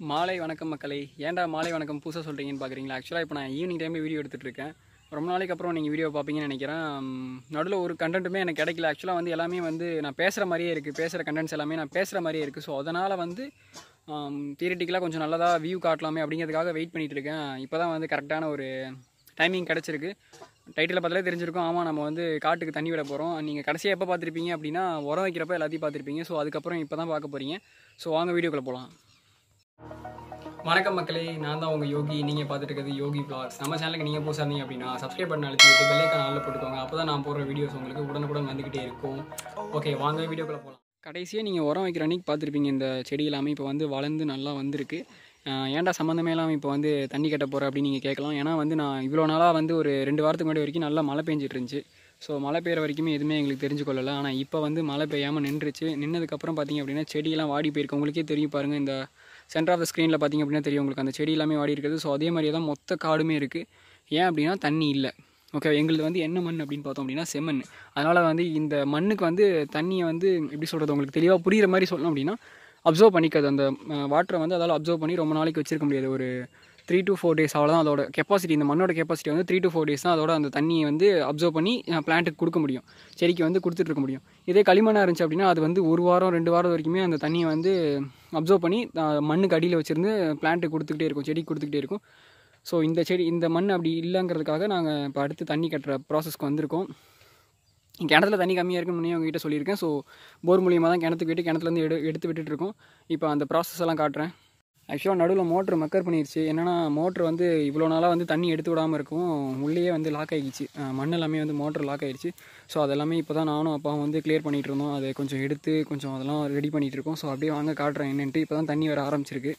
மாலை வணக்கம் மக்களே ஏன்டா மாலை வணக்கம் புதுசாக சொல்கிறீங்கன்னு பார்க்குறீங்களா ஆக்சுவலாக இப்போ நான் ஈவினிங் டைமில் வீடியோ எடுத்துகிட்டு இருக்கேன் ரொம்ப நாளைக்கு அப்புறம் நீங்கள் வீடியோ பார்ப்பீங்கன்னு நினைக்கிறேன் நடுவில் ஒரு கண்டென்ட்டுமே எனக்கு கிடைக்கல ஆக்சுவலாக வந்து எல்லாமே வந்து நான் பேசுகிற மாதிரியே இருக்குது பேசுகிற கண்டென்ட்ஸ் எல்லாமே நான் பேசுகிற மாதிரியே இருக்குது ஸோ அதனால் வந்து தியரிட்டிக்கலாக கொஞ்சம் நல்லதாக வியூ காட்டலாமே அப்படிங்கிறதுக்காக வெயிட் பண்ணிகிட்டு இருக்கேன் இப்போ தான் வந்து கரெக்டான ஒரு டைமிங் கிடச்சிருக்கு டைட்டில் பார்த்தாலே தெரிஞ்சிருக்கும் ஆமாம் நம்ம வந்து காட்டுக்கு தண்ணி விட போகிறோம் நீங்கள் கடைசியாக எப்போ பார்த்துருப்பீங்க அப்படின்னா உரம் வைக்கிறப்ப எல்லாத்தையும் பார்த்துருப்பீங்க ஸோ அதுக்கப்புறம் இப்போ தான் பார்க்க போகிறீங்க ஸோ வாங்க வீடியோக்குள்ளே போகலாம் வணக்கம் மக்களே நான் தான் உங்கள் யோகி நீங்கள் பார்த்துட்டு இருக்கிறது யோகி vlogs நம்ம சேனலுக்கு நீங்கள் புதுசாக இருந்தீங்க அப்படின்னா சப்ஸ்கிரைப் பண்ண அழுத்திட்டு பெல்லைக்கான ஆளில் போட்டுக்கோங்க அப்போ தான் நான் போடுற வீடியோஸ் உங்களுக்கு உடனுக்குடன் வந்துக்கிட்டே இருக்கும் ஓகே வாங்க வீடியோக்குள்ளே போகலாம் கடைசியாக நீங்கள் உரம் வைக்கிற அன்னைக்கு பார்த்துருப்பீங்க இந்த செடி எல்லாமே இப்போ வந்து வளர்ந்து நல்லா வந்திருக்கு ஆஹ் ஏன்டா சம்மந்தமே இல்லாமல் இப்போ வந்து தண்ணி கட்ட போகிற அப்படின்னு நீங்கள் கேட்கலாம் ஏன்னா வந்து நான் இவ்வளோ நாளாக வந்து ஒரு ரெண்டு வாரத்துக்கு முன்னாடி வரைக்கும் நல்லா மழை பெஞ்சிட்டு இருந்துச்சு ஸோ மழை பெய்கிற வரைக்குமே எதுவுமே எங்களுக்கு தெரிஞ்சு கொள்ளலை ஆனால் இப்போ வந்து மழை பெய்யாமல் நின்றுச்சு நின்னதுக்கப்புறம் பார்த்தீங்க அப்படின்னா செடியெல்லாம் வாடி போயிருக்கு உங்களுக்கே தெரியும் பாருங்கள் இந்த சென்டர் ஆஃப் த ஸ்க்ரீனில் பார்த்தீங்க அப்படின்னா தெரியும் உங்களுக்கு அந்த செடி எல்லாமே வாடி இருக்குது ஸோ அதே மாதிரியே தான் மொத்த காடுமே இருக்குது ஏன் அப்படின்னா தண்ணி இல்லை ஓகே எங்களுது வந்து என்ன மண் அப்படின்னு பார்த்தோம் அப்படின்னா செம்மண் அதனால் வந்து இந்த மண்ணுக்கு வந்து தண்ணியை வந்து எப்படி சொல்கிறது உங்களுக்கு தெளிவாக புரிகிற மாதிரி சொல்லணும் அப்படின்னா அப்சர்வ் பண்ணிக்காது அந்த வாட்டரை வந்து அதால் அப்சர்வ் பண்ணி ரொம்ப நாளைக்கு வச்சிருக்க முடியாது ஒரு த்ரீ டு ஃபோர் டேஸ் அவ்வளோதான் அதோட கெப்பாசிட்டி இந்த மண்ணோட கெப்பாசிட்டி வந்து த்ரீ டு ஃபோர் டேஸ் தான் அதோட அந்த தண்ணியை வந்து அப்சர்வ் பண்ணி பிளான்ட்டுக்கு கொடுக்க முடியும் செடிக்கு வந்து கொடுத்துட்டு இருக்க முடியும் இதே களிமண்ணாக இருந்துச்சு அப்படின்னா அது வந்து ஒரு வாரம் ரெண்டு வாரம் வரைக்குமே அந்த தண்ணியை வந்து அப்சர்வ் பண்ணி அஹ், மண்ணுக்கு அடியில் வச்சிருந்து பிளான்ட்டுக்கு கொடுத்துக்கிட்டே இருக்கும் செடிக்கு கொடுத்துக்கிட்டே இருக்கும் ஸோ இந்த செடி இந்த மண் அப்படி இல்லைங்கிறதுக்காக நாங்கள் இப்போ அடுத்து தண்ணி கட்டுற ப்ராசஸ்க்கு வந்திருக்கோம் கிணத்துல தண்ணி கம்மியாக இருக்குன்னு முன்னே உங்ககிட்ட சொல்லியிருக்கேன் ஸோ போர் மூலியமாக தான் கிணத்துக்கு விட்டு கிணத்துலேருந்து எடு எடுத்து விட்டுட்டு இருக்கோம் இப்போ அந்த ப்ராசஸ் எல்லாம் காட்டுறேன் ஆக்சுவலாக நடுவில் மோட்ரு மக்கர் பண்ணிருச்சு என்னென்னா மோட்ரு வந்து இவ்வளோ நாளாக வந்து தண்ணி எடுத்து விடாமல் இருக்கும் உள்ளேயே வந்து லாக் ஆகிடுச்சு அஹ் மண் எல்லாமே வந்து மோட்ரு லாக் ஆகிடுச்சு ஸோ அதெல்லாமே இப்போ தான் நானும் அப்பாவும் வந்து கிளியர் பண்ணிகிட்டு இருந்தோம் அதை கொஞ்சம் எடுத்து கொஞ்சம் அதெல்லாம் ரெடி பண்ணிகிட்டு இருக்கோம் ஸோ அப்படியே வாங்க காட்டுறேன் என்னன்ட்டு இப்போ தான் தண்ணி வர ஆரம்பிச்சிருக்கு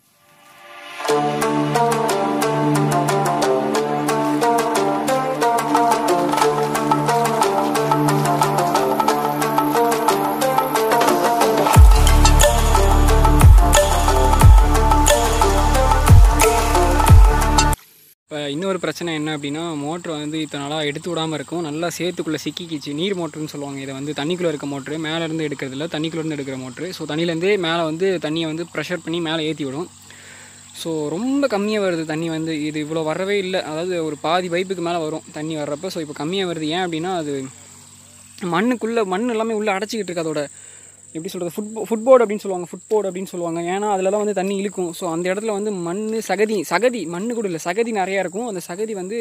இப்போ இன்னொரு பிரச்சனை என்ன அப்படின்னா மோட்ரு வந்து இத்தனை நாளாக எடுத்து விடாமல் இருக்கும் நல்லா சேத்துக்குள்ளே சிக்கிக்கிச்சு நீர் மோட்ருன்னு சொல்லுவாங்க இதை வந்து தண்ணிக்குள்ளே இருக்க மோட்ரு மேலேருந்து எடுக்கிறதில்ல தண்ணிக்குள்ளேருந்து எடுக்கிற மோட்ரு ஸோ தண்ணியிலேருந்தே மேலே வந்து தண்ணியை வந்து ப்ரெஷர் பண்ணி மேலே ஏற்றி விடும் ஸோ ரொம்ப கம்மியாக வருது தண்ணி வந்து இது இவ்வளோ வரவே இல்லை அதாவது ஒரு பாதி பைப்புக்கு மேலே வரும் தண்ணி வர்றப்ப ஸோ இப்போ கம்மியாக வருது ஏன் அப்படின்னா அது மண்ணுக்குள்ளே மண் எல்லாமே உள்ளே அடைச்சிக்கிட்டு இருக்கு அதோட எப்படி சொல்கிறது ஃபுட் ஃபுட்போர்டு அப்படின்னு சொல்லுவாங்க ஃபுட்போர்டு அப்படின்னு சொல்லுவாங்க ஏன்னா அதில் தான் வந்து தண்ணி இழுக்கும் ஸோ அந்த இடத்துல வந்து மண் சகதி சகதி மண் கூட இல்லை சகதி நிறையா இருக்கும் அந்த சகதி வந்து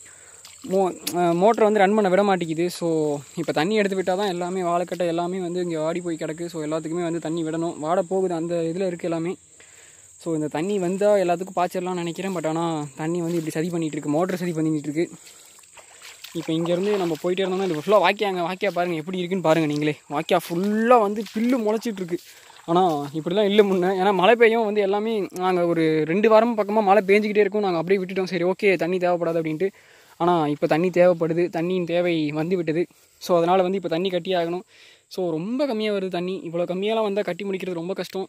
மோ மோட்டரை வந்து ரன் பண்ண விட மாட்டேங்குது ஸோ இப்போ தண்ணி எடுத்து விட்டால் தான் எல்லாமே வாழைக்கட்டை எல்லாமே வந்து இங்கே வாடி போய் கிடக்கு ஸோ எல்லாத்துக்குமே வந்து தண்ணி விடணும் வாட போகுது அந்த இதில் இருக்குது எல்லாமே ஸோ இந்த தண்ணி வந்தால் எல்லாத்துக்கும் பாய்ச்சிடலாம்னு நினைக்கிறேன் பட் ஆனால் தண்ணி வந்து இப்படி சதி பண்ணிகிட்டு இருக்கு மோட்டர் சதி பண்ணிகிட்டு இருக்கு இப்போ இங்கேருந்து நம்ம போயிட்டே இருந்தோம்னா இது ஃபுல்லாக வாக்கியாங்க வாக்கியா பாருங்கள் எப்படி இருக்குன்னு பாருங்கள் நீங்களே வாக்கியா ஃபுல்லாக வந்து பில்லு முளைச்சிட்டு இருக்கு ஆனால் இப்படிலாம் இல்லை முன்னே ஏன்னா மழை பெய்யும் வந்து எல்லாமே நாங்கள் ஒரு ரெண்டு வாரம் பக்கமாக மழை பேஞ்சிக்கிட்டே இருக்கும் நாங்கள் அப்படியே விட்டுட்டோம் சரி ஓகே தண்ணி தேவைப்படாது அப்படின்ட்டு ஆனால் இப்போ தண்ணி தேவைப்படுது தண்ணியின் தேவை வந்து விட்டது ஸோ அதனால் வந்து இப்போ தண்ணி கட்டி ஆகணும் ஸோ ரொம்ப கம்மியாக வருது தண்ணி இவ்வளோ கம்மியாலாம் வந்தால் கட்டி முடிக்கிறது ரொம்ப கஷ்டம்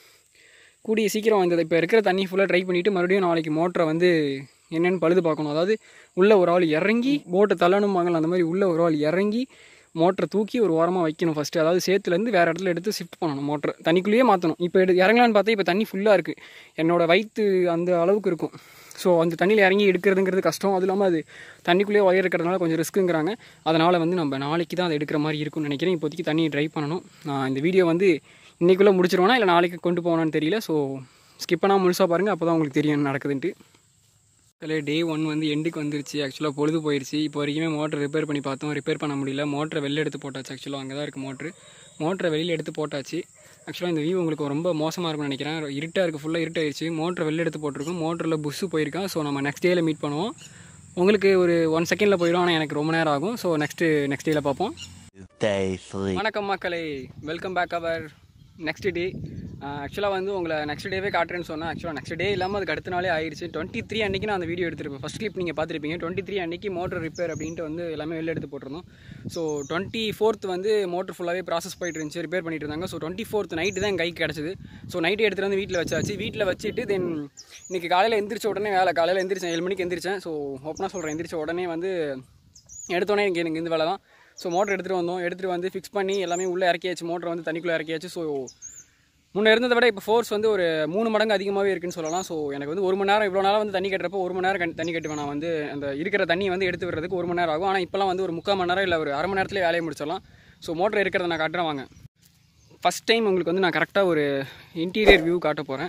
கூடிய சீக்கிரம் வந்தது இப்போ இருக்கிற தண்ணி ஃபுல்லாக ட்ரை பண்ணிவிட்டு மறுபடியும் நாளைக்கு மோட்டரை வந்து என்னென்னு பழுது பார்க்கணும் அதாவது உள்ளே ஒரு ஆள் இறங்கி போட்டை தள்ளணும்பாங்கல்ல அந்த மாதிரி உள்ளே ஒரு ஆள் இறங்கி மோட்டரை தூக்கி ஒரு ஓரமாக வைக்கணும் ஃபஸ்ட்டு அதாவது சேத்துலேருந்து வேறு இடத்துல எடுத்து ஷிஃப்ட் பண்ணணும் மோட்டர் தண்ணிக்குள்ளேயே மாற்றணும் இப்போ எடு இறங்கலான்னு பார்த்தா இப்போ தண்ணி ஃபுல்லாக இருக்குது என்னோட வயிற்று அந்த அளவுக்கு இருக்கும் ஸோ அந்த தண்ணியில் இறங்கி எடுக்கிறதுங்கிறது கஷ்டம் அது இல்லாமல் அது தண்ணிக்குள்ளேயே ஒயர் இருக்கிறதுனால கொஞ்சம் ரிஸ்க்குங்கிறாங்க அதனால் வந்து நம்ம நாளைக்கு தான் அதை எடுக்கிற மாதிரி இருக்கும்னு நினைக்கிறேன் இப்போதைக்கு தண்ணி ட்ரை பண்ணணும் நான் இந்த வீடியோ வந்து இன்றைக்குள்ளே முடிச்சிருவேனா இல்லை நாளைக்கு கொண்டு போகணும்னு தெரியல ஸோ ஸ்கிப் பண்ணால் முழுசாக பாருங்கள் அப்போ தான் உங்களுக்கு தெரியும் என்ன நடக்குதுன்ட்டு மக்களே டே ஒன் வந்து எண்டுக்கு வந்துருச்சு ஆக்சுவலாக பொழுது போயிடுச்சு இப்போ வரைக்குமே மோட்டர் ரிப்பேர் பண்ணி பார்த்தோம் ரிப்பேர் பண்ண முடியல மோட்டரை வெளில எடுத்து போட்டாச்சு ஆக்சுவலாக அங்கே தான் இருக்குது மோட்ரு மோட்டரை வெளியில் எடுத்து போட்டாச்சு ஆக்சுவலாக இந்த வியூ உங்களுக்கு ரொம்ப மோசமாக இருக்கும்னு நினைக்கிறேன் இருட்டாக இருக்குது ஃபுல்லாக இருட்டாயிருச்சு மோட்டரை வெளில எடுத்து போட்டிருக்கோம் மோட்டரில் புஸ்ஸு போயிருக்கான் ஸோ நம்ம நெக்ஸ்ட் டேயில் மீட் பண்ணுவோம் உங்களுக்கு ஒரு ஒன் செகண்டில் போயிடும் ஆனால் எனக்கு ரொம்ப நேரம் ஆகும் ஸோ நெக்ஸ்ட்டு நெக்ஸ்ட் டேயில் பார்ப்போம் Day three. வணக்கம் மக்களே welcome back our next day ஆக்சுவலாக வந்து உங்களை நெக்ஸ்ட் டேவே காட்டுறேன்னு சொன்னேன் ஆக்சுவலாக நெக்ஸ்ட் டே இல்லாமல் அதுக்கு அடுத்த நாளே ஆயிடுச்சு டுவெண்ட்டி த்ரீ அன்றைக்கி நான் அந்த வீடியோ எடுத்திருப்பேன் ஃபஸ்ட் கிளிப் நீங்கள் பார்த்துருப்பீங்க டுவெண்ட்டி த்ரீ அன்றைக்கி மோட்டர் ரிப்பேர் அப்படின்ட்டு வந்து எல்லாமே வெளில எடுத்து போட்டிருந்தோம் ஸோ டுவெண்ட்டி ஃபோர்த் வந்து மோட்டர் ஃபுல்லாகவே ப்ராசஸ் போயிட்டு இருந்துச்சு ரிப்பேர் பண்ணிட்டு இருந்தாங்க ஸோ டுவெண்ட்டி ஃபோர்த் நைட்டு தான் என் கைக்கு கிடச்சிது ஸோ நைட்டு எடுத்துகிட்டு வந்து வீட்டில் வச்சாச்சு வீட்டில் வச்சுட்டு தென் இன்றைக்கி காலையில் எந்திரிச்ச உடனே வேலை காலையில் எந்திரிச்சேன் ஏழு மணிக்கு எந்திரிச்சேன் ஸோ ஓப்பனாக சொல்கிறேன் எந்திரிச்ச உடனே வந்து எடுத்தோடனே எனக்கு எனக்கு இந்த வேலை தான் ஸோ மோட்டர் எடுத்துகிட்டு வந்தோம் எடுத்துகிட்டு வந்து ஃபிக்ஸ் பண்ணி எல்லாமே உள்ளே இறக்கியாச்சு மோட்டர் வந்து தண்ணிக்குள்ளே இறக்கியாச்சு ஸோ முன்ன இருந்ததை விட இப்போ ஃபோர்ஸ் வந்து ஒரு மூணு மடங்கு அதிகமாகவே இருக்குன்னு சொல்லலாம் ஸோ எனக்கு வந்து ஒரு மணி நேரம் இவ்வளோ நேரம் வந்து தண்ணி கட்டுறப்போ ஒரு மணி நேரம் கண்- தண்ணி கட்டுவேன் நான் வந்து அந்த இருக்கிற தண்ணி வந்து எடுத்து விடுறதுக்கு ஒரு மணி நேரம் ஆகும் ஆனால் இப்போலாம் வந்து ஒரு முக்கால் மணி நேரம் இல்லை ஒரு அரை மணி நேரத்துலேயே வேலையை முடிச்சிடலாம் ஸோ மோட்டர் இருக்கிறத நான் காட்டுறேன் வாங்க ஃபஸ்ட் டைம் உங்களுக்கு வந்து நான் கரெக்டாக ஒரு இன்டீரியர் வியூ காட்ட போகிறேன்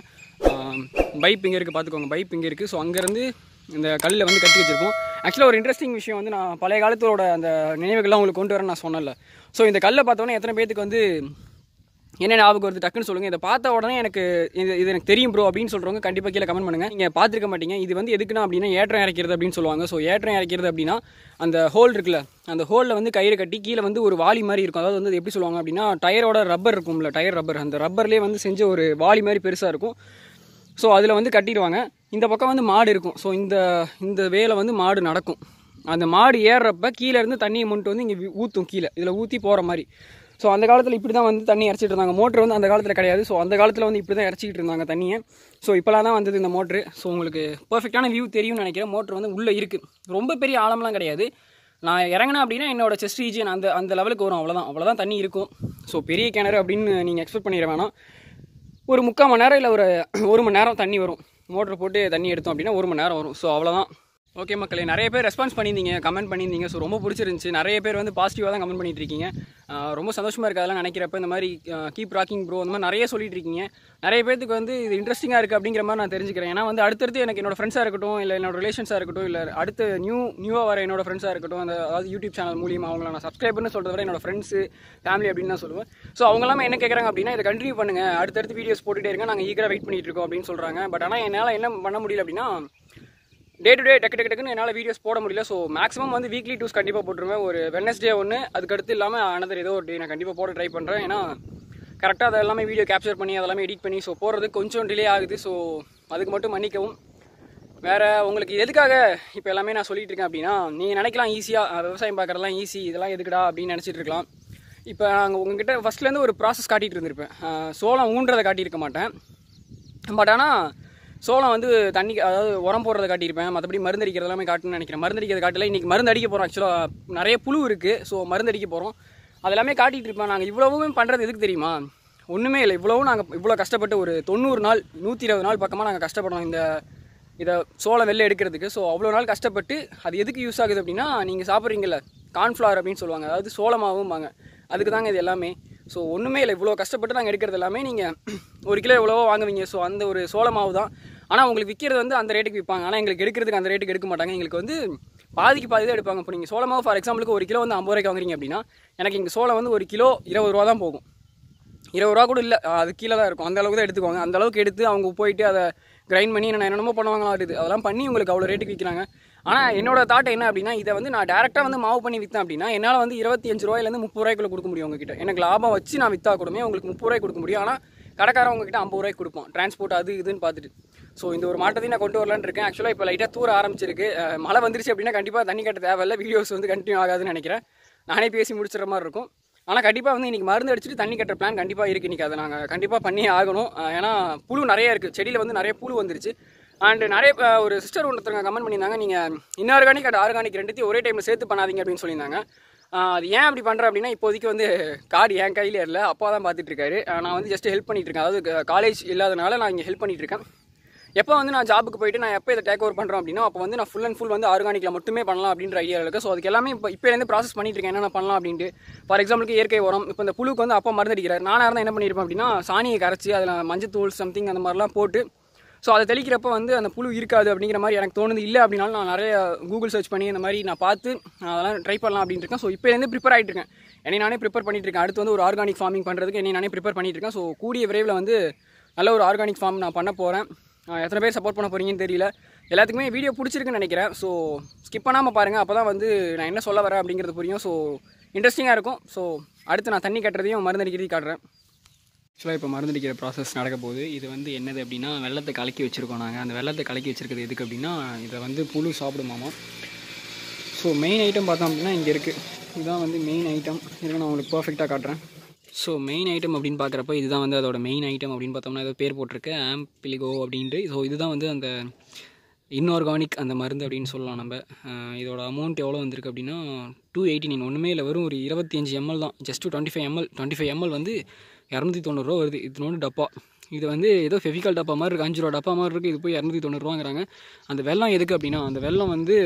பைப் இங்கே இருக்குது பார்த்துக்கோங்க பைப் இங்கே இருக்குது ஸோ அங்கேருந்து இந்த கல்லில் வந்து கட்டி வச்சிருப்போம் ஆக்சுவலாக ஒரு இன்ட்ரெஸ்டிங் விஷயம் வந்து நான் பழைய காலத்தோட அந்த நினைவுகள்லாம் உங்களுக்கு கொண்டு வரேன் நான் சொன்னல ஸோ இந்த கல்லை பார்த்தோன்னே எத்தனை பேத்துக்கு வந்து என்ன ஞாபகம் வருது டக்குன்னு சொல்லுங்கள் இதை பார்த்த உடனே எனக்கு இது இது எனக்கு தெரியும் ப்ரோ அப்படின்னு சொல்கிறவங்க கண்டிப்பாக கீழே கமெண்ட் பண்ணுங்கள் நீங்கள் பார்த்துருக்க மாட்டீங்க இது வந்து எதுக்குன்னா அப்படின்னா ஏற்றம் இறக்கிறது அப்படின்னு சொல்லுவாங்க ஸோ ஏற்றம் இறக்கிறது அப்படின்னா அந்த ஹோல் இருக்குல்ல அந்த ஹோலில் வந்து கயிறு கட்டி கீழே வந்து ஒரு வாளி மாதிரி இருக்கும் அதாவது வந்து எப்படி சொல்லுவாங்க அப்படின்னா டயரோட ரப்பர் இருக்கும்ல டயர் ரப்பர் அந்த ரப்பர்லேயே வந்து செஞ்ச ஒரு வாளி மாதிரி பெருசாக இருக்கும் ஸோ அதில் வந்து கட்டிடுவாங்க இந்த பக்கம் வந்து மாடு இருக்கும் ஸோ இந்த இந்த வேலை வந்து மாடு நடக்கும் அந்த மாடு ஏறுறப்ப கீழே இருந்து தண்ணியை முன்ட்டு வந்து இங்கே ஊற்றும் கீழே இதில் ஊற்றி போகிற மாதிரி ஸோ அந்த காலத்தில் இப்படி தான் வந்து தண்ணி இறச்சிட்டு இருந்தாங்க மோட்ரு வந்து அந்த காலத்தில் கிடையாது ஸோ அந்த காலத்தில் வந்து இப்படி தான் இறச்சிக்கிட்டு இருந்தாங்க தண்ணியை ஸோ இப்போலாம் தான் வந்தது இந்த மோட்ரு ஸோ உங்களுக்கு பர்ஃபெக்டான வியூ தெரியும்னு நினைக்கிறேன் மோட்ரு வந்து உள்ளே இருக்குது ரொம்ப பெரிய ஆழம்லாம் கிடையாது நான் இறங்கினேன் அப்படின்னா என்னோட செஸ்ட் ரீஜன் அந்த அந்த லெவலுக்கு வரும் அவ்வளோதான் அவ்வளோதான் தண்ணி இருக்கும் ஸோ பெரிய கிணறு அப்படின்னு நீங்கள் எக்ஸ்பெக்ட் பண்ணிட வேணாம் ஒரு முக்கால் மணி நேரம் இல்லை ஒரு ஒரு மணி நேரம் தண்ணி வரும் மோட்டர் போட்டு தண்ணி எடுத்தோம் அப்படின்னா ஒரு மணி நேரம் வரும் ஸோ அவ்வளோதான் ஓகே மக்களே நிறைய பேர் ரெஸ்பான்ஸ் பண்ணியிருந்தீங்க கமெண்ட் பண்ணியிருந்தீங்க ஸோ ரொம்ப பிடிச்சிருந்துச்சு நிறைய பேர் வந்து பாசிட்டிவாக தான் கமெண்ட் பண்ணிட்டு இருக்கீங்க ஆஹ் ரொம்ப சந்தோஷமாக இருக்கு அதெல்லாம் நினைக்கிறப்ப இந்த மாதிரி கீப் ராக்கிங் ப்ரோ அந்த மாதிரி நிறைய சொல்லிட்டு இருக்கீங்க நிறைய பேருக்கு வந்து இது இன்ட்ரெஸ்டிங்காக இருக்குது அப்படிங்கிற மாதிரி நான் தெரிஞ்சுக்கிறேன் ஏன்னா வந்து அடுத்தடுத்து எனக்கு என்னோட ஃப்ரெண்ட்ஸாக இருக்கட்டும் இல்லை என்னோட ரிலேஷன்ஸாக இருக்கட்டும் இல்லை அடுத்து நியூ நியூவாக வர என்னோட ஃப்ரெண்ட்ஸாக இருக்கட்டும் அந்த அதாவது யூடியூப் சேனல் மூலியமாக அவங்கள நான் சப்ஸ்கிரைபர்னு சொல்கிறத விட என்னோட ஃப்ரெண்ட்ஸு ஃபேமிலி அப்படின்னு தான் சொல்லுவேன் ஸோ அவங்க எல்லாமே என்ன கேட்குறாங்க அப்படின்னா இதை கண்டினியூ பண்ணுங்க அடுத்தடுத்து வீடியோஸ் போட்டுட்டே இருங்க நாங்கள் ஈகராக வெயிட் பண்ணிட்டு இருக்கோம் அப்படின்னு சொல்கிறாங்க பட் ஆனால் என்னால் என்ன பண்ண முடியல அப்படின்னா டே டு டே டக்கு டக்கு டக்குன்னு என்னால் வீடியோஸ் போட முடியல ஸோ மேக்ஸிமம் வந்து வீக்லி டூஸ் கண்டிப்பாக போட்டுருவேன் ஒரு வெனஸ்டே ஒன்று அதுக்கடுத்து இல்லாமல் அனதர் ஏதோ ஒரு டே நான் கண்டிப்பாக போட ட்ரை பண்ணுறேன் ஏன்னா கரெக்டாக அதை எல்லாமே வீடியோ கேப்சர் பண்ணி அதெல்லாமே எடிட் பண்ணி ஸோ போடுறதுக்கு கொஞ்சம் டிலே ஆகுது ஸோ அதுக்கு மட்டும் மன்னிக்கவும் வேறு உங்களுக்கு எதுக்காக இப்போ எல்லாமே நான் சொல்லிட்டு இருக்கேன் அப்படின்னா நீங்கள் நினைக்கலாம் ஈஸியாக விவசாயம் பார்க்குறதுலாம் ஈஸி இதெல்லாம் எதுக்குடா அப்படின்னு நினச்சிட்டு இருக்கலாம் இப்போ நாங்கள் உங்ககிட்ட ஃபஸ்ட்லேருந்து ஒரு ப்ராசஸ் காட்டிகிட்டு இருந்திருப்பேன் அஹ் சோளம் ஊன்றதை காட்டியிருக்க மாட்டேன் பட் ஆனால் சோளம் வந்து தண்ணி அதாவது உரம் போடுறதை காட்டியிருப்பேன் மற்றபடி மருந்து அடிக்கிறது எல்லாமே காட்டுன்னு நினைக்கிறேன் மருந்து அடிக்கிறது காட்டல இன்றைக்கி மருந்து அடிக்க போகிறோம் ஆக்சுவலாக நிறைய புழு இருக்குது ஸோ மருந்து அடிக்க போகிறோம் அதெல்லாமே காட்டிகிட்டு இருப்பேன் நாங்கள் இவ்வளவுமே பண்ணுறது எதுக்கு தெரியுமா ஒன்றுமே இல்லை இவ்வளவும் நாங்கள் இவ்வளோ கஷ்டப்பட்டு ஒரு தொண்ணூறு நாள் நூற்றி இருபது நாள் பக்கமாக நாங்கள் கஷ்டப்படுறோம் இந்த இதை சோளம் வெளில எடுக்கிறதுக்கு ஸோ அவ்வளோ நாள் கஷ்டப்பட்டு அது எதுக்கு யூஸ் ஆகுது அப்படின்னா நீங்கள் சாப்பிட்றீங்கல்ல கார்ன்ஃப்ளவர் அப்படின்னு சொல்லுவாங்க அதாவது சோளமாவும்பாங்க அதுக்கு தாங்க இது எல்லாமே ஸோ ஒன்றுமே இல்லை இவ்வளோ கஷ்டப்பட்டு நாங்கள் எடுக்கிறது எல்லாமே நீங்கள் ஒரு கிலோ எவ்வளவோ வாங்குவீங்க ஸோ அந்த ஒரு சோள மாவு தான் ஆனால் உங்களுக்கு விற்கிறது வந்து அந்த ரேட்டுக்கு விற்பாங்க ஆனால் எங்களுக்கு எடுக்கிறதுக்கு அந்த ரேட்டுக்கு எடுக்க மாட்டாங்க எங்களுக்கு வந்து பாதிக்கு பாதி தான் எடுப்பாங்க இப்போ நீங்கள் சோள மாவு ஃபார் எக்ஸாம்பிளுக்கு ஒரு கிலோ வந்து ஐம்பது ரூபாய்க்கு வாங்குறீங்க அப்படின்னா எனக்கு இங்கே சோளம் வந்து ஒரு கிலோ இருபது ரூபா தான் போகும் இருபது ரூபா கூட இல்லை அது கீழே தான் இருக்கும் அந்த அளவுக்கு தான் எடுத்துக்குவாங்க அந்த அளவுக்கு எடுத்து அவங்க போயிட்டு அதை கிரைண்ட் பண்ணி என்ன என்னென்னமோ பண்ணுவாங்களா இருக்குது அதெல்லாம் பண்ணி உங்களுக்கு அவ்வளோ ரேட்டுக்கு விற்கிறாங்க ஆனால் என்னோட தாட் என்ன அப்படின்னா இதை வந்து நான் டேரெக்டாக வந்து மாவு பண்ணி விற்றேன் அப்படின்னா என்னால் வந்து இருபத்தி அஞ்சு ரூபாயிலேருந்து முப்பது ரூபாய்க்குள்ள கொடுக்க முடியும் உங்ககிட்ட எனக்கு லாபம் வச்சு நான் விற்றா கூடமே உங்களுக்கு முப்பது ரூபாய்க்கு கொடுக்க முடியும் ஆனால் கடைக்காரன் உங்ககிட்ட ஐம்பது ரூபாய்க்கு கொடுப்போம் டிரான்ஸ்போர்ட் அது இதுன்னு பார்த்துட்டு ஸோ இந்த ஒரு மாட்டத்தையும் நான் கொண்டு வரலான்னு இருக்கேன் ஆக்சுவலாக இப்போ லைட்டாக தூர ஆரம்பிச்சிருக்கு அஹ் மழை வந்துருச்சு அப்படின்னா கண்டிப்பாக தண்ணி கட்ட தேவையில்ல வீடியோஸ் வந்து கண்டினியூ ஆகாதுன்னு நினைக்கிறேன் நானே பேசி முடிச்சிடுற மாதிரி இருக்கும் ஆனால் கண்டிப்பாக வந்து இன்றைக்கி மருந்து அடிச்சுட்டு தண்ணி கட்டுற பிளான் கண்டிப்பாக இருக்குது இன்றைக்கி அதை நாங்கள் கண்டிப்பாக பண்ணியே ஆகணும் அஹ் ஏன்னா புழு நிறைய இருக்குது செடியில் வந்து நிறைய புழு வந்துருச்சு அண்ட் நிறைய அஹ் ஒரு சிஸ்டர் ஒருத்தருங்க கமெண்ட் பண்ணியிருந்தாங்க நீங்கள் இன்ஆர்கானிக் அண்ட் ஆர்கானிக் ரெண்டுத்தையும் ஒரே டைமில் சேர்த்து பண்ணாதீங்க அப்படின்னு சொல்லியிருந்தாங்க அஹ் அது ஏன் அப்படி பண்ணுறேன் அப்படின்னா இப்போதைக்கு வந்து கார்டு என் கையில் இல்லை அப்பா தான் பார்த்துட்டு இருக்காரு அஹ் நான் வந்து ஜஸ்ட் ஹெல்ப் பண்ணிட்டு இருக்கேன் அதாவது காலேஜ் இல்லாதனால நான் இங்கே ஹெல்ப் பண்ணிட்டு இருக்கேன் எப்போ வந்து நான் ஜாபுக்கு போயிட்டு நான் எப்போ இதை டேக் ஓவர் பண்ணுறோம் அப்படின்னா அப்போ வந்து நான் ஃபுல் அண்ட் ஃபுல் வந்து ஆர்கானிக்கில் மட்டுமே பண்ணலாம் அப்படின்ற ஐடியா இருக்குது ஸோ அதுக்கு எல்லாமே இப்போ இப்போலேருந்து ப்ராசஸ் பண்ணிட்டு இருக்கேன் என்னென்ன பண்ணலாம் அப்படின்ட்டு ஃபார் எக்ஸாம்பிளுக்கு இயற்கை உரம் இப்போ இந்த புழுக்கு வந்து அப்பா மருந்து அடிக்கிறார் நானாக இருந்தால் என்ன பண்ணியிருப்பேன் அப்படின்னா சாணியை கரைச்சி அதில் மஞ்சத்தூள் சம்திங் அந்த மாதிரிலாம் போட்டு ஸோ அதை தெளிக்கிறப்ப வந்து அந்த புழு இருக்காது அப்படிங்கிற மாதிரி எனக்கு தோணுது இல்லை அப்படின்னாலும் நான் நிறைய கூகுள் சர்ச் பண்ணி இந்த மாதிரி நான் பார்த்து நான் அதெல்லாம் ட்ரை பண்ணலாம் அப்படின்ட்டு இருக்கேன் ஸோ இப்போலேருந்து ப்ரிப்பேர் ஆகிட்டு இருக்கேன் என்னை நானே ப்ரிப்பேர் பண்ணிட்டு இருக்கேன் அடுத்து வந்து ஒரு ஆர்கானிக் ஃபார்மிங் பண்ணுறதுக்கு என்னை நானே ப்ரிப்பேர் பண்ணிட்டு இருக்கேன் ஸோ கூடிய விரைவில் வந்து நல்ல ஒரு ஆர்கானிக் ஃபார்ம் நான் பண்ண போகிறேன் எத்தனை பேர் சப்போர்ட் பண்ண போகிறீங்கன்னு தெரியல எல்லாத்துக்குமே வீடியோ பிடிச்சிருக்குன்னு நினைக்கிறேன் ஸோ ஸ்கிப் பண்ணாமல் பாருங்கள் அப்போ தான் வந்து நான் என்ன சொல்ல வரேன் அப்படிங்கிறது புரியும் ஸோ இன்ட்ரெஸ்டிங்காக இருக்கும் ஸோ அடுத்து நான் தண்ணி கட்டுறதையும் மருந்து அடிக்கிறதையும் காட்டுறேன் ஆக்சுவலாக இப்போ மருந்து அடிக்கிற ப்ராசஸ் நடக்க போகுது இது வந்து என்னது அப்படின்னா வெள்ளத்தை கலக்கி வச்சுருக்கோம் நாங்கள் அந்த வெள்ளத்தை கலக்கி வச்சுருக்கிறது எதுக்கு அப்படின்னா இதை வந்து புழு சாப்பிடுமாமா ஸோ மெயின் ஐட்டம் பார்த்தோம் அப்படின்னா இங்கே இருக்குது இதுதான் வந்து மெயின் ஐட்டம் இருங்க நான் உங்களுக்கு பர்ஃபெக்டாக காட்டுறேன் ஸோ மெயின் ஐட்டம் அப்படின்னு பார்க்குறப்ப இதுதான் வந்து அதோட மெயின் ஐட்டம் அப்படின்னு பார்த்தோம்னா ஏதோ பேர் போட்டிருக்கு ஆம்பிளிகோ அப்படின்ட்டு ஸோ இதுதான் வந்து அந்த இன்ஆர்கானிக் அந்த மருந்து அப்படின்னு சொல்லலாம் நம்ம அஹ் இதோட அமௌண்ட் எவ்வளோ வந்திருக்கு அப்படின்னா டூ எயிட்டி நைன் ஒன்றுமே இல்லை வெறும் ஒரு இருபத்தி அஞ்சு எம்எல் தான் just twenty five ML twenty five ML வந்து இரநூத்தி தொண்ணூறுரூவா வருது இதனோட டப்பா இது வந்து ஏதோ ஃபெவிகால் டப்பா மாதிரி இருக்குது அஞ்சு ரூபா டப்பா மாதிரி இருக்குது இது போய் இரநூத்தி தொண்ணூறுவாங்கிறாங்க அந்த வெள்ளம் எதுக்கு அப்படின்னா அந்த வெள்ளம் வந்து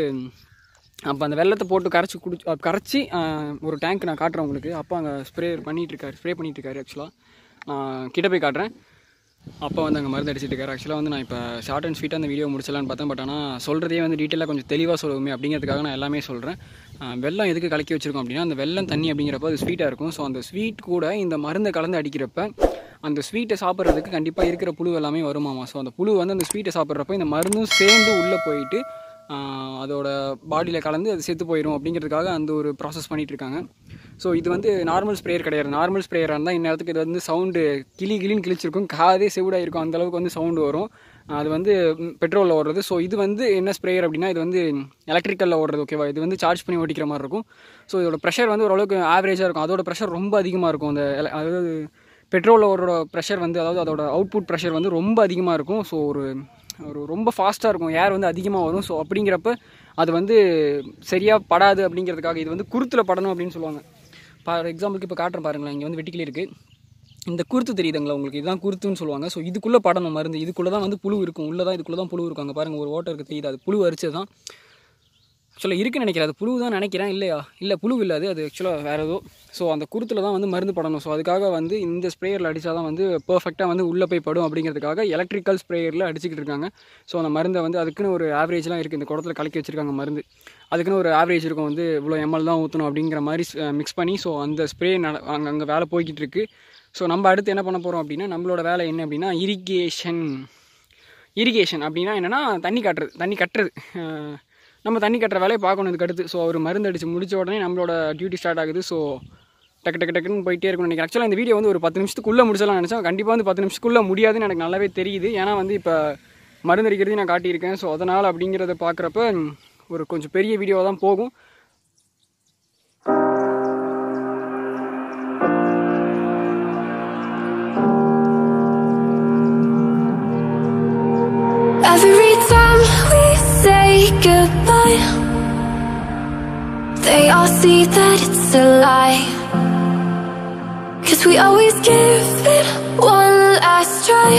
அப்போ அந்த வெள்ளத்தை போட்டு கரைச்சி குடிச்சு அஹ் கரைச்சி அஹ், ஒரு டேங்க் நான் காட்டுறேன் உங்களுக்கு அப்பா அங்கே ஸ்ப்ரே பண்ணிட்டு இருக்காரு ஸ்ப்ரே பண்ணிட்டு இருக்காரு ஆக்சுவலாக நான் கிட்ட போய் காட்டுறேன் அப்பா வந்து அங்கே மருந்து அடிச்சிட்டு இருக்காரு ஆக்சுவலாக வந்து நான் இப்போ ஷார்ட் அண்ட் ஸ்வீட்டாக அந்த வீடியோ முடிச்சலான்னு பார்த்தேன் பட் ஆனால் சொல்கிறதே வந்து டீட்டெயிலாக கொஞ்சம் தெளிவாக சொல்லுவோமே அப்படிங்கிறதுக்காக நான் எல்லாமே சொல்கிறேன் வெள்ளம் எதுக்கு கலக்கி வச்சிருக்கோம் அப்படின்னா அந்த வெள்ளம் தண்ணி அப்படிங்கிறப்ப அது ஸ்வீட்டாக இருக்கும் ஸோ அந்த ஸ்வீட் கூட இந்த மருந்தை கலந்து அடிக்கிறப்ப அந்த ஸ்வீட்டை சாப்பிட்றதுக்கு கண்டிப்பாக இருக்கிற புழு எல்லாமே வருமாமா ஸோ அந்த புழு வந்து அந்த ஸ்வீட்டை சாப்பிட்றப்ப இந்த மருந்தும் சேர்ந்து உள்ளே போயிட்டு ஆஹ், அதோட பாடியில் கலந்து அது செத்து போயிடும் அப்படிங்கிறதுக்காக அந்த ஒரு ப்ராசஸ் பண்ணிட்டு இருக்காங்க ஸோ இது வந்து நார்மல் ஸ்ப்ரேயர் கிடையாது நார்மல் ஸ்ப்ரேயராக இருந்தால் இந்நேரத்துக்கு இது வந்து சவுண்டு கிளி கிளின்னு கிழிச்சிருக்கும் காதே செவிடாக இருக்கும் அந்த அளவுக்கு வந்து சவுண்டு வரும் அது வந்து பெட்ரோலில் ஓடுறது ஸோ இது வந்து என்ன ஸ்ப்ரேயர் அப்படின்னா இது வந்து எலக்ட்ரிக்கலில் ஓடுறது ஓகேவா இது வந்து சார்ஜ் பண்ணி ஓட்டிக்கிற மாதிரி இருக்கும் ஸோ இதோட ப்ரெஷர் வந்து ஓரளவுக்கு ஆவரேஜாக இருக்கும் அதோட ப்ரெஷர் ரொம்ப அதிகமாக இருக்கும் அந்த ele- அதாவது பெட்ரோலில் ஓடுற ப்ரெஷர் வந்து அதாவது அதோட அவுட்புட் ப்ரெஷர் வந்து ரொம்ப அதிகமாக இருக்கும் ஸோ ஒரு ஒரு ரொம்ப ஃபாஸ்ட்டாக இருக்கும் ஏர் வந்து அதிகமாக வரும் ஸோ அப்படிங்கிறப்ப அது வந்து சரியாக படாது அப்படிங்கிறதுக்காக இது வந்து குருத்தில் படணும் அப்படின்னு சொல்லுவாங்க ஃபார் எக்ஸாம்பிளுக்கு இப்போ காட்டுறேன் பாருங்களேன் இங்கே வந்து வெட்டிக்கிளி இருக்குது இந்த குருத்து தெரியுதுங்களா உங்களுக்கு இதுதான் குருத்துன்னு சொல்லுவாங்க ஸோ இதுக்குள்ளே படணும் மருந்து இதுக்குள்ளே தான் வந்து புழு இருக்கும் உள்ளே தான் இதுக்குள்ளே தான் புழு இருக்கும் அங்கே பாருங்கள் ஒரு ஓட்டை இருக்குது தெரியுது அது புழு அரிச்சது தான் ஆக்சுவலாக இருக்குன்னு நினைக்கிறேன் அது புழு தான் நினைக்கிறேன் இல்லையா இல்லை புழு இல்லை அது அது ஆக்சுவலாக வேறு ஏதோ ஸோ அந்த குருத்தில் தான் வந்து மருந்து படணும் ஸோ அதுக்காக வந்து இந்த ஸ்ப்ரேயரில் அடித்தா தான் வந்து பர்ஃபெக்டாக வந்து உள்ளே போய் படும் அப்படிங்கிறதுக்காக எலக்ட்ரிக்கல் ஸ்ப்ரேயரில் அடிச்சுக்கிட்டு இருக்காங்க ஸோ அந்த மருந்தை வந்து அதுக்குன்னு ஒரு ஆவரேஜ்லாம் இருக்குது இந்த குடத்தில் கலக்கி வச்சிருக்காங்க மருந்து அதுக்குன்னு ஒரு ஆவரேஜ் இருக்கும் வந்து இவ்வளோ எம்எல் தான் ஊற்றணும் அப்படிங்கிற மாதிரி மிக்ஸ் பண்ணி ஸோ அந்த ஸ்ப்ரே நட அங்கே அங்கே வேலை போய்கிட்டு இருக்கு ஸோ நம்ம அடுத்து என்ன பண்ண போகிறோம் அப்படின்னா நம்மளோட வேலை என்ன அப்படின்னா இரிகேஷன் இரிகேஷன் அப்படின்னா என்னென்னா தண்ணி கட்டுறது தண்ணி கட்டுறது அஹ் நம்ம தண்ணி கட்டுற வேலையை பார்க்கணும் இதுக்கு அடுத்து ஸோ அவர் மருந்து அடித்து முடிச்ச உடனே நம்மளோட டியூட்டி ஸ்டார்ட் ஆகுது ஸோ டக்கு டக்கு டக்குன்னு போயிட்டே இருக்கணும்னு நினைக்கிறேன் ஆக்சுவலாக இந்த வீடியோ வந்து ஒரு பத்து நிமிஷத்துக்குள்ளே முடிச்சலாம் நினச்சேன் கண்டிப்பாக வந்து பத்து நிமிஷத்துக்குள்ளே முடியாதுன்னு எனக்கு நல்லாவே தெரியுது ஏன்னா வந்து இப்போ மருந்து அடிக்கிறதையும் நான் காட்டியிருக்கேன் ஸோ அதனால் அப்படிங்கிறத பார்க்குறப்ப ஒரு கொஞ்சம் பெரிய வீடியோ தான் போகும் Every time we say goodbye, they all see that it's a lie. Cause we always give it one last try.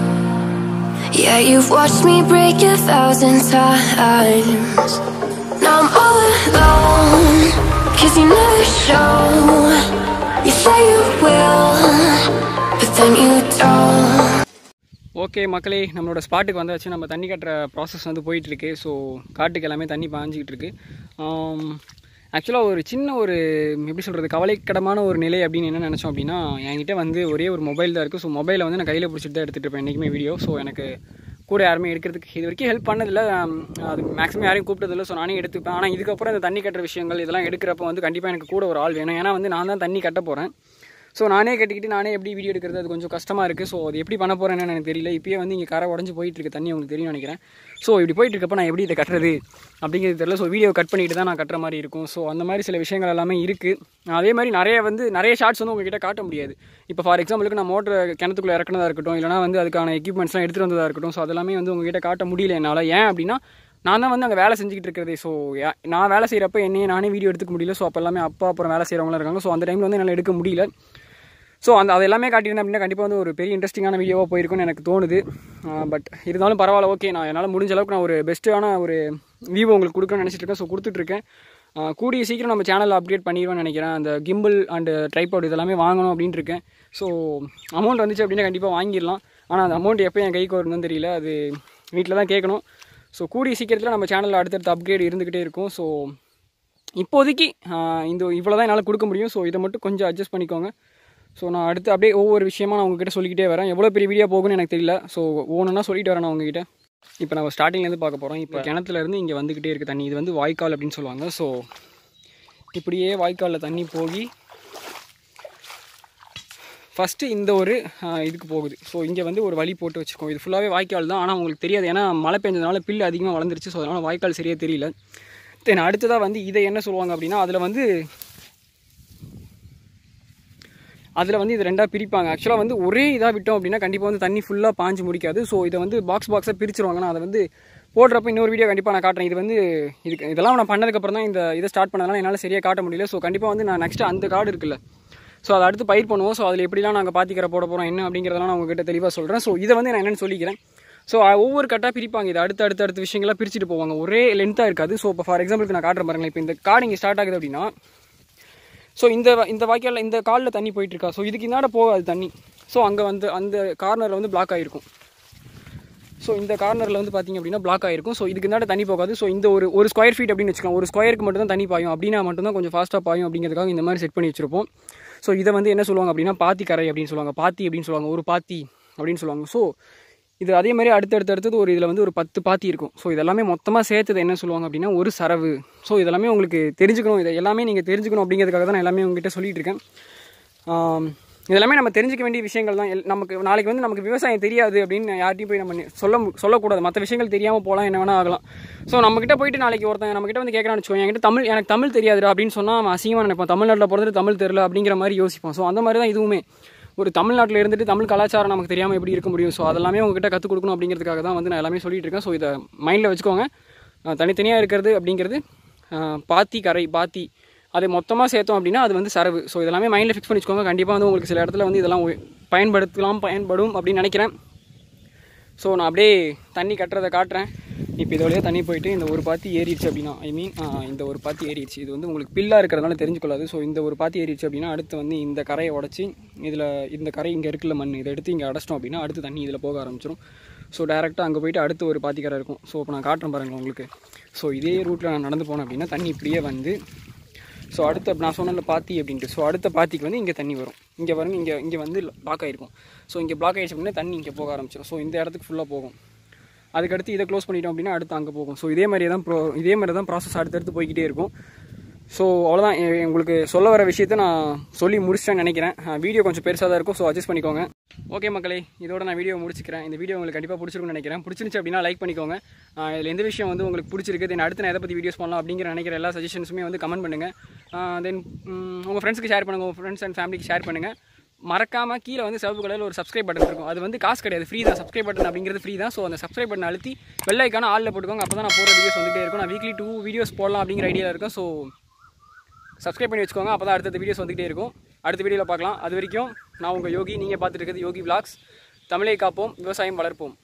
Yeah, you've watched me break a thousand times. Now I'm all alone. Cause you never show. You say you will, but then you don't. Okay மக்களே நம்மளோட ஸ்பாட்டுக்கு வந்தாச்சு நம்ம தண்ணி கட்டுற process வந்து போயிட்டுருக்கு so காட்டுக்கு எல்லாமே தண்ணி பாஞ்சிக்கிட்டு இருக்கு ஆக்சுவலாக ஒரு சின்ன ஒரு எப்படி சொல்கிறது கவலைக்கிடமான ஒரு நிலை அப்படின்னு என்ன நினச்சோம் அப்படின்னா என்கிட்ட வந்து ஒரே ஒரு மொபைல் தான் இருக்குது ஸோ மொபைலை வந்து நான் கையில் பிடிச்சிட்டு தான் எடுத்துகிட்டு இருப்பேன் என்றைக்குமே வீடியோ ஸோ எனக்கு கூட யாருமே எடுக்கிறதுக்கு இது வரைக்கும் ஹெல்ப் பண்ணதில்லை ஆம், அது மேக்ஸிமம் யாரையும் கூப்பிட்டதில்லை ஸோ நானே எடுத்துப்பேன் ஆனால் இதுக்கப்புறம் இந்த தண்ணி கட்டுற விஷயங்கள் இதெல்லாம் எடுக்கிறப்ப வந்து கண்டிப்பாக எனக்கு கூட ஒரு ஆள் வேணும் ஏன்னா வந்து நான் தான் தண்ணி கட்ட போகிறேன் ஸோ நானே கட்டிக்கிட்டு நானே எப்படி வீடியோ எடுக்கிறது அது கொஞ்சம் கஷ்டமாக இருக்குது ஸோ அது எப்படி பண்ண போகிறேன்னு எனக்கு தெரியல இப்போயே வந்து இங்கே கரை உடஞ்சி போயிட்டு இருக்கு தண்ணி உங்களுக்கு தெரியும் நினைக்கிறேன் ஸோ இப்படி போயிட்டு இருக்கப்ப நான் எப்படி இதை கட்டுறது அப்படிங்கிறது தெரியல ஸோ வீடியோ கட் பண்ணிட்டு தான் நான் கட்டுற மாதிரி இருக்கும் ஸோ அந்த மாதிரி சில விஷயங்கள் எல்லாமே இருக்குது அதே மாதிரி நிறைய வந்து நிறைய ஷார்ட்ஸ் வந்து உங்ககிட்ட காட்ட முடியாது இப்போ ஃபார் எக்ஸாம்பிளுக்கு நான் மோட்டர் கிணத்துக்குள்ளே இறக்குனதா இருக்கட்டும் இல்லைனா வந்து அதுக்கான எக்யூப்மெண்ட்ஸ்லாம் எடுத்துகிட்டு வந்ததாக இருக்கட்டும் ஸோ அதெல்லாமே வந்து உங்ககிட்ட காட்ட முடியல என்னால் ஏன் அப்படின்னா நான் தான் வந்து அங்கே வேலை செஞ்சுக்கிட்டு இருக்கிறதே ஸோ நான் வேலை செய்கிறப்ப என்னையே நானே வீடியோ எடுத்துக்க முடியல ஸோ அப்போ எல்லாமே அப்பா அப்புறம் வேலை செய்கிறவங்களாம் இருக்காங்க ஸோ அந்த டைமில் வந்து என்னால் எடுக்க முடியல ஸோ அந்த அது எல்லாமே காட்டியிருந்தேன் அப்படின்னா கண்டிப்பாக வந்து ஒரு பெரிய இன்ட்ரெஸ்டிங்கான வீடியோவாக போயிருக்கும்னு எனக்கு தோணுது பட் இருந்தாலும் பரவாயில்ல ஓகே நான் என்னால் முடிஞ்ச அளவுக்கு நான் ஒரு பெஸ்ட்டான ஒரு வியூ உங்களுக்கு கொடுக்கணும்னு நினச்சிட்டு இருக்கேன் ஸோ கொடுத்துட்ருக்கேன் ஆஹ் கூடிய சீக்கிரம் நம்ம சேனலில் அப்டேட் பண்ணிடுவேன்னு நினைக்கிறேன் அந்த கிம்பிள் அண்ட் ட்ரைபாட் இதெல்லாமே வாங்கணும் அப்படின்ட்டு இருக்கேன் ஸோ அமௌண்ட் வந்துச்சு அப்படின்னா கண்டிப்பாக வாங்கிடலாம் ஆனால் அந்த அமௌண்ட் எப்போ என் கைக்கு வருதுன்னு தெரியல அது வீட்டில் தான் கேட்கணும் ஸோ கூடிய சீக்கிரத்தில் நம்ம சேனலில் அடுத்தடுத்த அப்கிரேட் இருந்துக்கிட்டே இருக்கும் ஸோ இப்போதைக்கு ஆஹ் இந்த இவ்வளோ தான் என்னால் கொடுக்க முடியும் ஸோ இதை மட்டும் கொஞ்சம் அட்ஜஸ்ட் பண்ணிக்கோங்க ஸோ நான் அடுத்து அப்படியே ஒவ்வொரு விஷயமா நான் உங்ககிட்ட சொல்லிக்கிட்டே வரேன் எவ்வளோ பெரிய வீடியோ போகும்னு எனக்கு தெரியல ஸோ ஒவ்வொன்றா சொல்லிட்டு வரேன் நான் உங்ககிட்ட இப்போ நம்ம ஸ்டார்டிங்லேருந்து பார்க்க போகிறோம் இப்போ கிணத்துலேருந்து இங்கே வந்துக்கிட்டே இருக்குது தண்ணி இது வந்து வாய்க்கால் அப்படின்னு சொல்லுவாங்க ஸோ இப்படியே வாய்க்காலில் தண்ணி போய் ஃபஸ்ட்டு இந்த ஒரு ஆஹ், இதுக்கு போகுது ஸோ இங்கே வந்து ஒரு வழி போட்டு வச்சுருக்கோம் இது ஃபுல்லாகவே வாய்க்கால் தான் ஆனால் உங்களுக்கு தெரியாது ஏன்னா மழை பெஞ்சதுனால பில்லு அதிகமாக வளர்ந்துருச்சு ஸோ அதனால் வாய்க்கால் சரியாக தெரியல தென் அடுத்ததாக வந்து இதை என்ன சொல்லுவாங்க அப்படின்னா அதில் வந்து அதில் வந்து இது ரெண்டாக பிரிப்பாங்க ஆக்சுவலாக வந்து ஒரே இதாக விட்டோம் அப்படின்னா கண்டிப்பாக வந்து தண்ணி ஃபுல்லாக பாஞ்சு முடிக்காது ஸோ இதை வந்து பாக்ஸ் பாக்ஸாக பிரிச்சிருவாங்க நான் அதை வந்து போடுறப்ப இன்னொரு வீடியோ கண்டிப்பாக நான் காட்டுறேன் இது வந்து இதுக்கு இதெல்லாம் நான் பண்ணதுக்கப்புறம் தான் இந்த இதை ஸ்டார்ட் பண்ணதுனால என்னால் சரியாக காட்ட முடியல ஸோ கண்டிப்பாக வந்து நான் நெக்ஸ்ட்டு அந்த கார்டு இருக்குல்ல ஸோ அதை அடுத்து பயிர் பண்ணுவோம் ஸோ அதில் எப்படிலாம் நாங்கள் பாத்திக்கரை போட போகிறோம் என்ன அப்படிங்கிறதெல்லாம் நான் உங்ககிட்ட தெளிவாக சொல்கிறேன் ஸோ இதை வந்து நான் என்னென்னு சொல்லிக்கிறேன் ஸோ ஒவ்வொரு கட்டாக பிரிப்பாங்க இது அடுத்த அடுத்த அடுத்த விஷயங்கள்லாம் பிரிச்சுட்டு போவாங்க ஒரே லென்த்தாக இருக்காது ஸோ இப்போ ஃபார் எக்ஸாம்பிளுக்கு நான் காட்டுறேன் பாருங்களேன் இப்போ இந்த காடு இங்கே ஸ்டார்ட் ஆகுது அப்படின்னா ஸோ இந்த இந்த வாய்க்காலில் இந்த காலில் தண்ணி போயிட்டு இருக்கா ஸோ இதுக்கு இன்னாட போகாது தண்ணி ஸோ அங்கே வந்து அந்த கார்னரில் வந்து பிளாக் ஆகிருக்கும் ஸோ இந்த கார்னரில் வந்து பார்த்தீங்க அப்படின்னா பிளாக் ஆகிருக்கும் ஸோ இதுக்கு இன்னாட தண்ணி போகாது ஸோ இந்த ஒரு ஒரு ஸ்கொயர் ஃபீட் அப்படின்னு வச்சுக்கலாம் ஒரு ஸ்கொயருக்கு மட்டும் தான் தண்ணி பாயும் அப்படின்னா மட்டும்தான் கொஞ்சம் ஃபாஸ்ட்டாக பாயும் அப்படிங்கிறதுக்காக இந்த மாதிரி செட் பண்ணி வச்சிருப்போம் ஸோ இதை வந்து என்ன சொல்லுவாங்க அப்படின்னா பாத்தி கரை அப்படின்னு சொல்லுவாங்க பாத்தி அப்படின்னு சொல்லுவாங்க ஒரு பாத்தி அப்படின்னு சொல்லுவாங்க ஸோ இது அதே மாதிரி அடுத்தடுத்து அடுத்தது ஒரு இதில் வந்து ஒரு பத்து பாத்தி இருக்கும் ஸோ இதெல்லாமே மொத்தமாக சேர்த்தது என்ன சொல்லுவாங்க அப்படின்னா ஒரு சரவு ஸோ இதெல்லாமே உங்களுக்கு தெரிஞ்சுக்கணும் இதை எல்லாமே நீங்கள் தெரிஞ்சுக்கணும் அப்படிங்கிறதுக்காக தான் நான் எல்லாமே உங்ககிட்ட சொல்லிட்டு இருக்கேன் ஆம், இதெல்லாமே நம்ம தெரிஞ்சுக்க வேண்டிய விஷயங்கள் தான் எல்- நமக்கு நாளைக்கு வந்து நமக்கு விவசாயம் தெரியாது அப்படின்னு யார்ட்டையும் போய் நம்ம நி- சொல்ல மு- சொல்லக்கூடாது மற்ற விஷயங்கள் தெரியாமல் போகலாம் என்ன வேணால் ஆகலாம் ஸோ நம்மக்கிட்ட போயிட்டு நாளைக்கு ஒருத்தன் நம்மக்கிட்ட வந்து கேட்குறான்னு வச்சுக்கோங்க என்கிட்ட தமிழ் எனக்கு தமிழ் தெரியாதுடா அப்படின்னு சொன்னால் அவன் அசிங்கமாக நினைப்பான் தமிழ்நாட்டில் பிறந்துட்டு தமிழ் தெரியல அப்படிங்கிற மாதிரி யோசிப்பான் ஸோ அந்த மாதிரி தான் இதுவுமே ஒரு தமிழ்நாட்டில் இருந்துட்டு தமிழ் கலாச்சாரம் நமக்கு தெரியாமல் எப்படி இருக்க முடியும் ஸோ அதெல்லாமே உங்ககிட்ட கற்றுக் கொடுக்கணும் அப்படிங்கிறதுக்காக தான் வந்து நான் எல்லாமே சொல்லிட்டு இருக்கேன் ஸோ இதை மைண்டில் வச்சுக்கோங்க அஹ் தனித்தனியாக இருக்கிறது அப்படிங்கிறது அஹ் பாத்தி கரை பாத்தி அதை மொத்தமாக சேர்த்தோம் அப்படின்னா அது வந்து சரவு ஸோ இதெல்லாமே மைண்டில் ஃபிக்ஸ் பண்ணி வச்சுக்கோங்க கண்டிப்பாக வந்து உங்களுக்கு சில இடத்துல வந்து இதெல்லாம் உ- பயன்படுத்தலாம் பயன்படும் அப்படின்னு நினைக்கிறேன் ஸோ நான் அப்படியே தண்ணி கட்டுறதை காட்டுறேன் இப்போ இது வழியாக தண்ணி போயிட்டு இந்த ஒரு பாத்தி ஏறிடுச்சு அப்படின்னா ஐ மீன் இந்த ஒரு பாத்தி ஏறிடுச்சு இது வந்து உங்களுக்கு பில்லாக இருக்கிறதுனால தெரிஞ்சுக்கொள்ளாது ஸோ இந்த ஒரு பாத்தி ஏறிடுச்சு அப்படின்னா அடுத்து வந்து இந்த கரையை உடச்சி இதில் இந்த கரை இங்கே இருக்குல்ல மண் இதை எடுத்து இங்கே அடைச்சிட்டோம் அப்படின்னா அடுத்து தண்ணி இதில் போக ஆரம்பிச்சிடும் ஸோ டேரெக்டாக அங்கே போயிட்டு அடுத்து ஒரு பாத்தி கரை இருக்கும் ஸோ இப்போ நான் காட்டுறேன் பாருங்கள் உங்களுக்கு ஸோ இதே ரூட்டில் நான் நடந்து போனேன் அப்படின்னா தண்ணி இப்படியே வந்து ஸோ அடுத்த நான் சொன்னல பாத்தி அப்படின்ட்டு ஸோ அடுத்த பாத்திக்கு வந்து இங்கே தண்ணி வரும் இங்கே வரும் இங்கே இங்கே வந்து பிளாக் ஆகிருக்கும் ஸோ இங்கே பிளாக் ஆகிடுச்சு அப்படின்னா தண்ணி இங்கே போக ஆரம்பிச்சிடும் ஸோ இந்த இடத்துக்கு ஃபுல்லாக போகும் அதுக்கடுத்து இதை க்ளோஸ் பண்ணிட்டோம் அப்படின்னா அடுத்து அங்கே போகும் ஸோ இதே மாதிரி தான் ப்ரோ இதே மாதிரி தான் ப்ராசஸ் அடுத்தடுத்து போய்கிட்டே இருக்கும் ஸோ அவ்வளோதான் எ- உங்களுக்கு சொல்ல வர விஷயத்தை நான் சொல்லி முடிச்சிட்டேன்னு நினைக்கிறேன் வீடியோ கொஞ்சம் பெருசாக தான் இருக்கும் ஸோ அட்ஜஸ்ட் பண்ணிக்கோங்க ஓகே மக்களே இதோட நான் வீடியோ முடிச்சுக்கிறேன் இந்த வீடியோ உங்களுக்கு கண்டிப்பாக பிடிச்சிருக்கும்னு நினைக்கிறேன் பிடிச்சிருந்துச்சு அப்படின்னா லைக் பண்ணிக்கோங்க ஆஹ் இதில் எந்த விஷயம் வந்து உங்களுக்கு பிடிச்சிருக்கு தென் அடுத்து நான் எதை பற்றி வீடியோஸ் பண்ணலாம் அப்படிங்கிற நினைக்கிற எல்லா சஜஷன்ஸுமே வந்து கமெண்ட் பண்ணுங்கள் தென் உங்கள் ஃப்ரெண்ட்ஸ்க்கு ஷேர் பண்ணுங்கள் உங்கள் ஃப்ரெண்ட்ஸ் அண்ட் ஃபேமிலிக்கு ஷேர் பண்ணுங்கள் மறக்காம கீழே வந்து சிவப்பு கலரில் ஒரு சப்ஸ்கிரைப் பட்டன் இருக்கும் அது வந்து காசு கிடையாது ஃப்ரீ தான் சப்ஸ்கிரைப் பட்டன் அப்படிங்கிறது ஃப்ரீ தான் ஸோ அந்த சப்ஸ்கிரைப் பட்டன் அழுத்தி வெள்ளைக்கான ஆளில் போட்டுக்கோங்க அப்போ தான் நான் போகிற வீடியோஸ் வந்துட்டே இருக்கும் நான் வீக்லி டூ வீடியோஸ் போடலாம் அப்படிங்கிற ஐடியா இருக்கும் ஸோ சப்ஸ்கிரைப் பண்ணி வச்சுக்கோங்க அப்போ தான் அடுத்தடுத்த வீடியோஸ் வந்துகிட்டே இருக்கும் அடுத்த வீடியோவில் பார்க்கலாம் அது வரைக்கும் நான் உங்கள் யோகி நீங்கள் பார்த்துட்டு இருக்கிறது யோகி vlogs தமிழை காப்போம் விவசாயம் வளர்ப்போம்